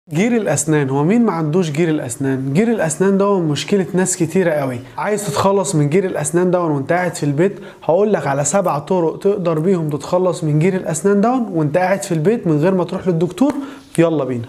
جير الاسنان هو مين ما عندوش جير الاسنان جير الاسنان ده مشكله ناس كتيره قوي عايز تتخلص من جير الاسنان ده وانت قاعد في البيت هقول لك على سبع طرق تقدر بيهم تتخلص من جير الاسنان ده وانت قاعد في البيت من غير ما تروح للدكتور يلا بينا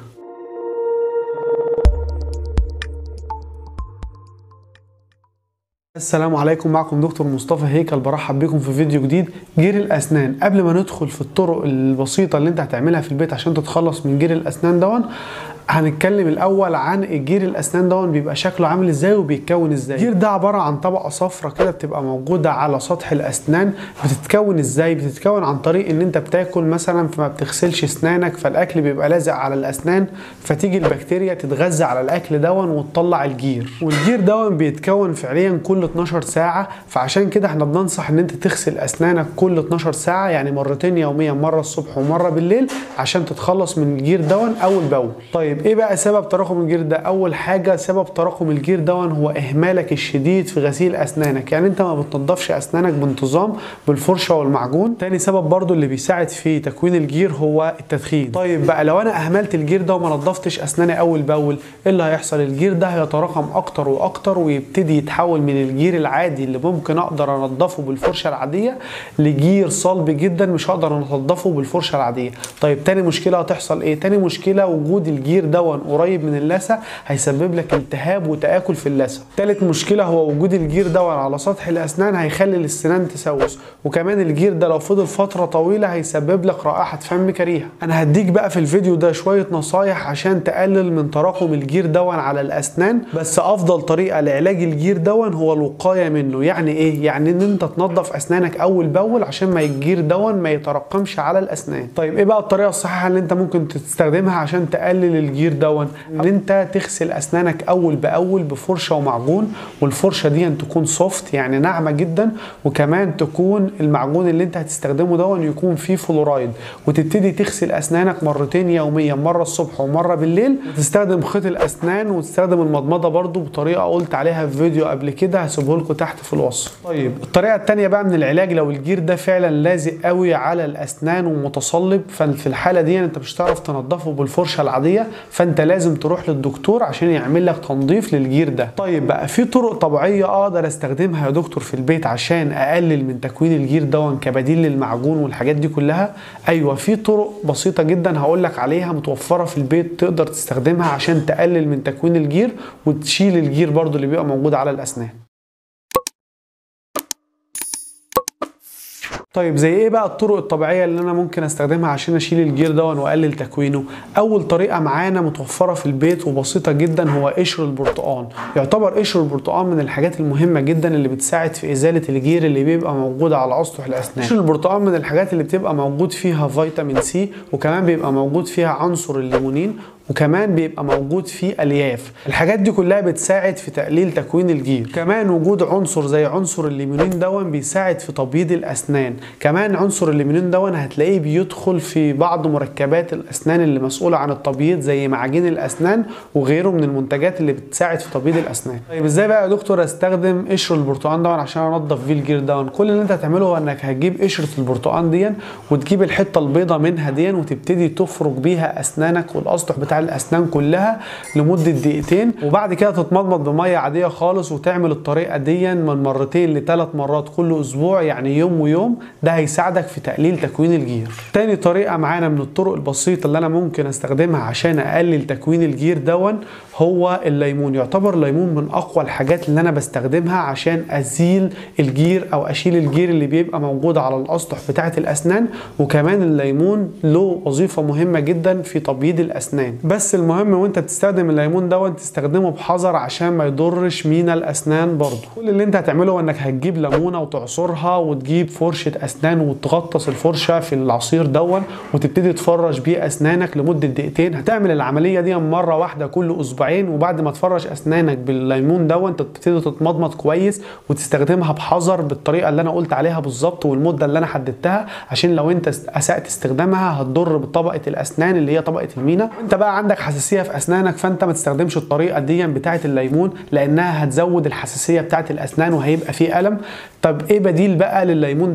السلام عليكم معكم دكتور مصطفى هيكل برحب بكم في فيديو جديد جير الاسنان قبل ما ندخل في الطرق البسيطه اللي انت هتعملها في البيت عشان تتخلص من جير الاسنان دون هنتكلم الاول عن الجير الاسنان دون بيبقى شكله عامل ازاي وبيتكون ازاي الجير ده عباره عن طبقه صفرة كده بتبقى موجوده على سطح الاسنان بتتكون ازاي بتتكون عن طريق ان انت بتاكل مثلا فما بتغسلش اسنانك فالاكل بيبقى لازق على الاسنان فتيجي البكتيريا تتغذى على الاكل دون وتطلع الجير والجير دون بيتكون فعليا كل 12 ساعه فعشان كده احنا بننصح ان انت تغسل اسنانك كل 12 ساعه يعني مرتين يوميا مره الصبح ومره بالليل عشان تتخلص من الجير دون اول باول طيب ايه بقى سبب تراكم الجير ده اول حاجه سبب تراكم الجير دون هو اهمالك الشديد في غسيل اسنانك يعني انت ما بتنضفش اسنانك بانتظام بالفرشه والمعجون تاني سبب برضو اللي بيساعد في تكوين الجير هو التدخين طيب بقى لو انا اهملت الجير ده وما نضفتش اسناني اول باول ايه اللي هيحصل الجير ده هيتراكم اكتر واكتر ويبتدي يتحول من الجير العادي اللي ممكن اقدر انضفه بالفرشه العاديه لجير صلب جدا مش هقدر انضفه بالفرشه العاديه طيب تاني مشكله هتحصل ايه تاني مشكله وجود الجير دون قريب من اللثه هيسبب لك التهاب وتاكل في اللثه تالت مشكله هو وجود الجير دون على سطح الاسنان هيخلي السنان تسوس وكمان الجير ده لو فضل فتره طويله هيسبب لك رائحه فم كريهه انا هديك بقى في الفيديو ده شويه نصايح عشان تقلل من تراكم الجير دون على الاسنان بس افضل طريقه لعلاج الجير دون هو الوقايه منه يعني ايه يعني ان انت تنظف اسنانك اول باول عشان ما الجير دون ما يتراكمش على الاسنان طيب ايه بقى الطريقه الصحيحه اللي انت ممكن تستخدمها عشان تقلل الجير دون ان انت تغسل اسنانك اول باول بفرشه ومعجون والفرشه دي تكون سوفت يعني ناعمه جدا وكمان تكون المعجون اللي انت هتستخدمه دون يكون فيه فلورايد وتبتدي تغسل اسنانك مرتين يوميا مره الصبح ومره بالليل وتستخدم خيط الاسنان وتستخدم المضمضه برضو بطريقه قلت عليها في فيديو قبل كده هسيبه لكم تحت في الوصف طيب الطريقه الثانيه بقى من العلاج لو الجير ده فعلا لازق قوي على الاسنان ومتصلب ففي الحاله دي انت مش هتعرف تنضفه بالفرشه العاديه فانت لازم تروح للدكتور عشان يعمل لك تنظيف للجير ده طيب بقى في طرق طبيعيه اقدر استخدمها يا دكتور في البيت عشان اقلل من تكوين الجير دون كبديل للمعجون والحاجات دي كلها ايوه في طرق بسيطه جدا هقول لك عليها متوفره في البيت تقدر تستخدمها عشان تقلل من تكوين الجير وتشيل الجير برضو اللي بيبقى موجود على الاسنان طيب زي ايه بقى الطرق الطبيعيه اللي انا ممكن استخدمها عشان اشيل الجير دون واقلل تكوينه اول طريقه معانا متوفره في البيت وبسيطه جدا هو قشر البرتقال يعتبر قشر البرتقال من الحاجات المهمه جدا اللي بتساعد في ازاله الجير اللي بيبقى موجود على اسطح الاسنان قشر البرتقال من الحاجات اللي بتبقى موجود فيها فيتامين سي وكمان بيبقى موجود فيها عنصر الليمونين وكمان بيبقى موجود فيه الياف الحاجات دي كلها بتساعد في تقليل تكوين الجير كمان وجود عنصر زي عنصر الليمونين دون بيساعد في تبييض الاسنان كمان عنصر الليمونين دون هتلاقيه بيدخل في بعض مركبات الاسنان اللي مسؤوله عن التبييض زي معاجين الاسنان وغيره من المنتجات اللي بتساعد في تبييض الاسنان طيب ازاي بقى يا دكتور استخدم قشر البرتقال دون عشان انضف بيه الجير دون كل اللي انت هتعمله هو انك هتجيب قشره البرتقال دي وتجيب الحته البيضه منها دي وتبتدي تفرك بيها اسنانك والاسطح بتاع الاسنان كلها لمده دقيقتين وبعد كده تتمضمض بميه عاديه خالص وتعمل الطريقه دي من مرتين لثلاث مرات كل اسبوع يعني يوم ويوم ده هيساعدك في تقليل تكوين الجير تاني طريقه معانا من الطرق البسيطه اللي انا ممكن استخدمها عشان اقلل تكوين الجير دون هو الليمون يعتبر الليمون من اقوى الحاجات اللي انا بستخدمها عشان ازيل الجير او اشيل الجير اللي بيبقى موجود على الاسطح بتاعه الاسنان وكمان الليمون له وظيفه مهمه جدا في تبييض الاسنان بس المهم وانت بتستخدم الليمون دون تستخدمه بحذر عشان ما يضرش مينا الاسنان برضه كل اللي انت هتعمله انك هتجيب ليمونه وتعصرها وتجيب فرشه اسنان وتغطس الفرشه في العصير دون وتبتدي تفرش بيه اسنانك لمده دقيقتين هتعمل العمليه دي مره واحده كل اسبوعين وبعد ما تفرش اسنانك بالليمون دون تبتدي تتمضمض كويس وتستخدمها بحذر بالطريقه اللي انا قلت عليها بالظبط والمده اللي انا حددتها عشان لو انت اسات استخدامها هتضر بطبقه الاسنان اللي هي طبقه المينا انت بقى عندك حساسيه في اسنانك فانت ما تستخدمش الطريقه دي بتاعه الليمون لانها هتزود الحساسيه بتاعه الاسنان وهيبقى فيه الم طب ايه بديل بقى للليمون دون عشان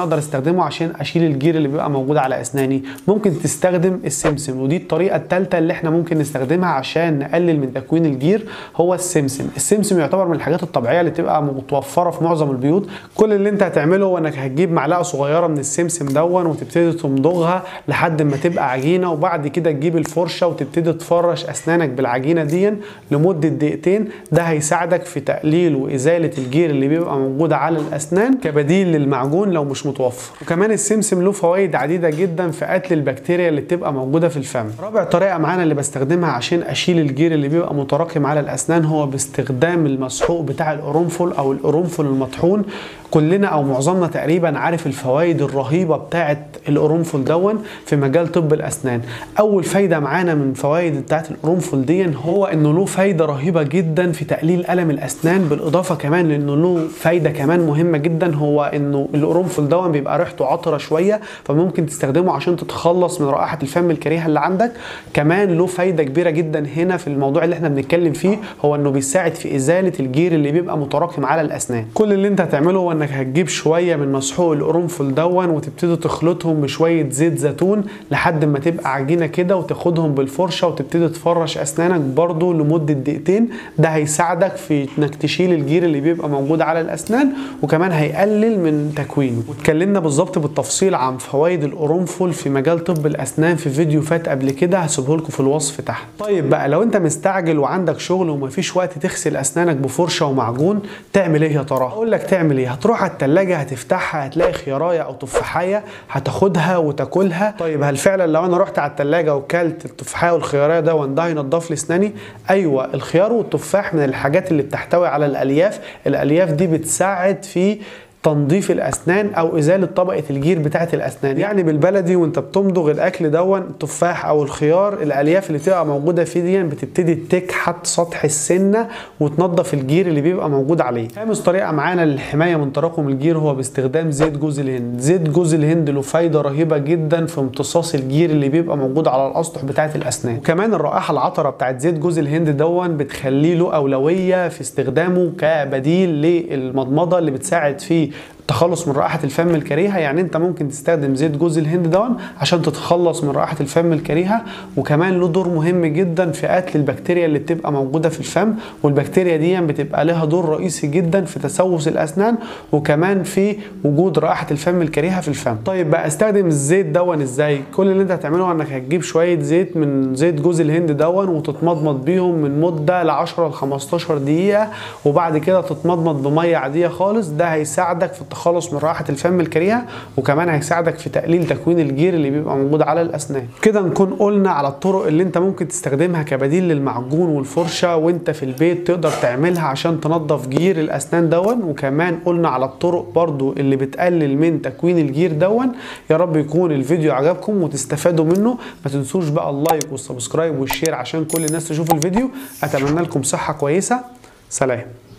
اقدر استخدمه عشان اشيل الجير اللي بيبقى موجود على اسناني ممكن تستخدم السمسم ودي الطريقه الثالثه اللي احنا ممكن نستخدمها عشان نقلل من تكوين الجير هو السمسم السمسم يعتبر من الحاجات الطبيعيه اللي تبقى متوفره في معظم البيوت كل اللي انت هتعمله هو انك هتجيب معلقه صغيره من السمسم دون وتبتدي تمضغها لحد ما تبقى عجينه وبعد كده تجيب الفرشه وتبتدي تفرش اسنانك بالعجينه دي لمده دقيقتين ده هيساعدك في تقليل وازاله الجير اللي بيبقى موجود على الاسنان كبديل للمعجون لو مش متوفر وكمان السمسم له فوائد عديده جدا في قتل البكتيريا اللي بتبقى موجوده في الفم رابع طريقه معانا اللي بستخدمها عشان اشيل الجير اللي بيبقى متراكم على الاسنان هو باستخدام المسحوق بتاع القرنفل او القرنفل المطحون كلنا او معظمنا تقريبا عارف الفوائد الرهيبه بتاعه القرنفل دون في مجال طب الاسنان اول فايده معانا من فوائد بتاعه القرنفل دي هو انه له فايده رهيبه جدا في تقليل الم الاسنان بالاضافه كمان لانه له فايده كمان مهمه جدا هو انه القرنفل دون بيبقى ريحته عطره شويه فممكن تستخدمه عشان تتخلص من رائحه الفم الكريهه اللي عندك كمان له فايده كبيره جدا هنا في الموضوع اللي احنا بنتكلم فيه هو انه بيساعد في ازاله الجير اللي بيبقى متراكم على الاسنان كل اللي انت هتعمله هو انك هتجيب شويه من مسحوق القرنفل دون وتبتدي تخلطهم بشويه زيت زيتون لحد ما تبقى عجينه كده وتاخدهم بالفرشه وتبتدي تفرش اسنانك برضو لمده دقيقتين ده هيساعدك في انك تشيل الجير اللي بيبقى موجود على الاسنان وكمان هيقلل من تكوينه واتكلمنا بالظبط بالتفصيل عن فوائد القرنفل في مجال طب الاسنان في فيديو فات قبل كده هسيبه لكم في الوصف تحت طيب بقى لو انت مستعجل وعندك شغل ومفيش وقت تغسل اسنانك بفرشه ومعجون تعمل ايه يا ترى اقول لك تعمل ايه هتروح على التلاجة هتفتحها هتلاقي خيارايه او تفاحيه هتاخدها وتاكلها طيب هل فعلا لو انا رحت على التلاجة وكلت التفاحيه والخيارايه ده ده هينضف لي اسناني ايوه الخيار والتفاح من الحاجات اللي بتحتوي على الالياف الالياف دي بتساعد في تنظيف الاسنان او ازاله طبقه الجير بتاعه الاسنان يعني بالبلدي وانت بتمضغ الاكل دون التفاح او الخيار الالياف اللي بتبقى موجوده فيه دي بتبتدي تكحت سطح السنه وتنظف الجير اللي بيبقى موجود عليه خامس طريقه معانا للحمايه من تراكم الجير هو باستخدام زيت جوز الهند زيت جوز الهند له فايده رهيبه جدا في امتصاص الجير اللي بيبقى موجود على الاسطح بتاعه الاسنان وكمان الرائحه العطره بتاعه زيت جوز الهند دون بتخليه له اولويه في استخدامه كبديل للمضمضه اللي بتساعد في التخلص من رائحه الفم الكريهه يعني انت ممكن تستخدم زيت جوز الهند دون عشان تتخلص من رائحه الفم الكريهه وكمان له دور مهم جدا في قتل البكتيريا اللي بتبقى موجوده في الفم والبكتيريا دي بتبقى لها دور رئيسي جدا في تسوس الاسنان وكمان في وجود رائحه الفم الكريهه في الفم طيب بقى استخدم الزيت دون ازاي كل اللي انت هتعمله انك هتجيب شويه زيت من زيت جوز الهند دون وتتمضمض بيهم من مده ل 10 ل 15 دقيقه وبعد كده تتمضمض بميه عاديه خالص ده هيساعدك في التخلص من رائحه الفم الكريهه وكمان هيساعدك في تقليل تكوين الجير اللي بيبقى موجود على الاسنان كده نكون قلنا على الطرق اللي انت ممكن تستخدمها كبديل للمعجون والفرشه وانت في البيت تقدر تعملها عشان تنظف جير الاسنان دون وكمان قلنا على الطرق برضو اللي بتقلل من تكوين الجير دون يا رب يكون الفيديو عجبكم وتستفادوا منه ما تنسوش بقى اللايك والسبسكرايب والشير عشان كل الناس تشوف الفيديو اتمنى لكم صحه كويسه سلام